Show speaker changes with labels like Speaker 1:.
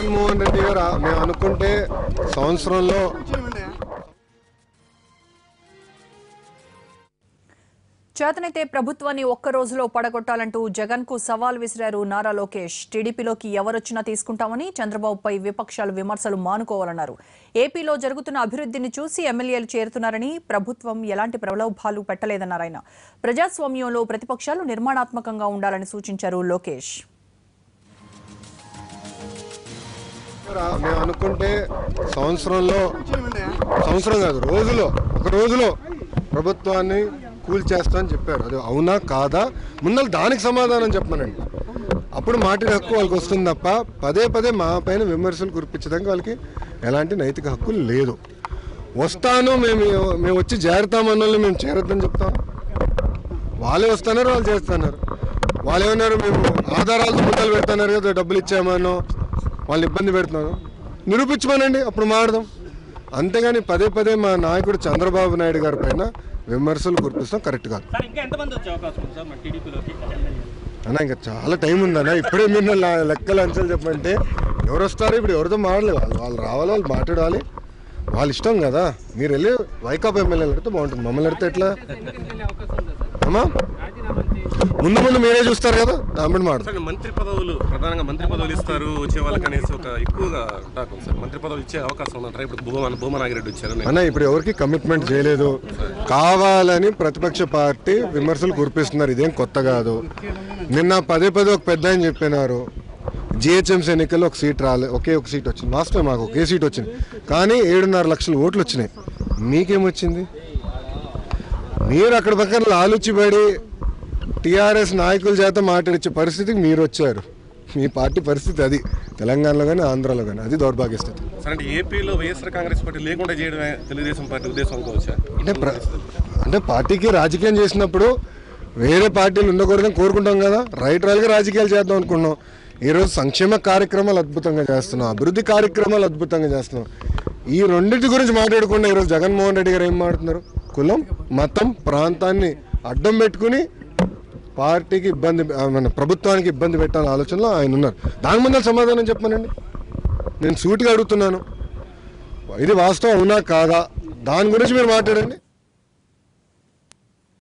Speaker 1: జగన్మోహన్ రెడ్డి గారు ఆ- మేము అనుకుంటే సంవత్సరంలో
Speaker 2: చేతనైతే ప్రభుత్వాన్ని ఒక్క రోజులో పడగొట్టాలంటూ జగన్ కు సవాల్ విసిరారు నారా లోకేష్ టీడీపీలోకి ఎవరొచ్చినా తీసుకుంటామని చంద్రబాబుపై విపక్షాలు విమర్శలు మానుకోవాలన్నారు ఏపీలో జరుగుతున్న అభివృద్ధిని చూసి ఎమ్మెల్యేలు చేరుతున్నారని ప్రభుత్వం ఎలాంటి ప్రలోభాలు పెట్టలేదన్నారు ఆయన ప్రజాస్వామ్యంలో ప్రతిపక్షాలు నిర్మాణాత్మకంగా ఉండాలని సూచించారు లోకేష్
Speaker 1: ఆ- మేము అనుకుంటే సంవత్సరంలో సంవత్సరం కాదు రోజులో ఒక రోజులో ప్రభుత్వాన్ని కూల్చేస్తామని చెప్పారు అది అవునా కాదా ముందర దానికి సమాధానం చెప్పమనండి అప్పుడు మాట్లాడే హక్కు వాళ్ళకి వస్తుంది తప్ప పదే పదే మా పైన విమర్శలు కురిపించడానికి వాళ్ళకి ఎలాంటి నైతిక హక్కు లేదు వస్తాను మేము మేము వచ్చి చేరుతామన్న వాళ్ళని మేము చేరొద్దని చెప్తాం వాళ్ళే వస్తున్నారు వాళ్ళు చేస్తున్నారు వాళ్ళు ఏమన్నారు మేము ఆధారాలు ముద్దలు పెడుతున్నారు కదా డబ్బులు ఇచ్చామనో వాళ్ళు ఇబ్బంది పెడుతున్నాను నిరూపించమనండి అప్పుడు మాడదాం అంతేగాని పదే పదే మా నాయకుడు చంద్రబాబు నాయుడు గారి పైన విమర్శలు కురిపిస్తాం కరెక్ట్ కాదు
Speaker 3: సార్ ఇంకా ఎంతమంది వచ్చే అవకాశం ఉంది సార్ మన టీడీపీలోకి
Speaker 1: అన్న ఇంకా చాలా టైం ఉందన్న ఇప్పుడే మీరు నా లెక్కలు అంచెలు చెప్పంటే ఎవరు వస్తారు ఇప్పుడు ఎవరితో మాడలేదు వాళ్ళు వాళ్ళు రావాలి వాళ్ళు మాట్లాడాలి వాళ్ళ ఇష్టం కదా మీరు వెళ్ళి వైకాపా ఎమ్మెల్యేలు అడిగితే బాగుంటుంది మమ్మల్ని అడిగితే ఎట్లా అమ్మా ముందు ముందు మీరే చూస్తారు కదా దాని మాడదు
Speaker 4: సార్ మంత్రి పదవులు ప్రధానంగా మంత్రి పదవులు ఇస్తారు వచ్చే వాళ్ళకి అనేసి ఒక ఎక్కువగా టాక్ ఉంది సార్ మంత్రి పదవులు ఇచ్చే అవకాశం ఉందంటారా ఇప్పుడు భూమా భూమనాగిరెడ్డి వచ్చారు
Speaker 1: అన్న ఇప్పుడు ఎవరికి కమిట్మెంట్ చేయలేదు కావాలని ప్రతిపక్ష పార్టీ విమర్శలు కురిపిస్తున్నారు ఇదేం కొత్త కాదు నిన్న పదే పదే ఒక పెద్ద ఆయన చెప్పినారు జిహెచ్ఎంసీ ఎన్నికల్లో ఒక సీట్ రాలే ఒకే ఒక సీట్ వచ్చింది వాస్తవే మాకు ఒకే సీట్ వచ్చింది కానీ ఏడున్నర లక్షల ఓట్లు వచ్చినాయి మీకేమొచ్చింది మీరు అక్కడ పక్కన లాలుచిపడి టీఆర్ఎస్ నాయకుల చేత మాట్లాడించే పరిస్థితికి మీరు వచ్చారు మీ పార్టీ పరిస్థితి అది తెలంగాణలో కానీ ఆంధ్రాలో కానీ అది దౌర్భాగ్య స్థితి
Speaker 4: సార్ అంటే ఏపీలో వైఎస్ఆర్ కాంగ్రెస్ పార్టీ లేకుండా చేయడమే తెలుగుదేశం పార్టీ ఉద్దేశం అనుకోవచ్చా
Speaker 1: అంటే ప్ర- అంటే పార్టీకి రాజకీయం చేసినప్పుడు వేరే పార్టీలు ఉండకూడదని కోరుకుంటాం కదా రైట్ రాయల్గా రాజకీయాలు చేద్దాం అనుకున్నాం ఈరోజు సంక్షేమ కార్యక్రమాలు అద్భుతంగా చేస్తున్నాం అభివృద్ధి కార్యక్రమాలు అద్భుతంగా చేస్తున్నాం ఈ రెండింటి గురించి మాట్లాడకుండా ఈరోజు జగన్మోహన్ రెడ్డి గారు ఏం మాట్లాడుతున్నారు కులం మతం ప్రాంతాన్ని అడ్డం పెట్టుకుని పార్టీకి ఇబ్బంది ఆ, మన ప్రభుత్వానికి ఇబ్బంది పెట్టాలని ఆలోచనలో ఆయన ఉన్నారు దాని ముందర సమాధానం చెప్పమనండి నేను సూటిగా అడుగుతున్నాను ఇది వాస్తవం అవునా కాదా దాని గురించి మీరు మాట్లాడండి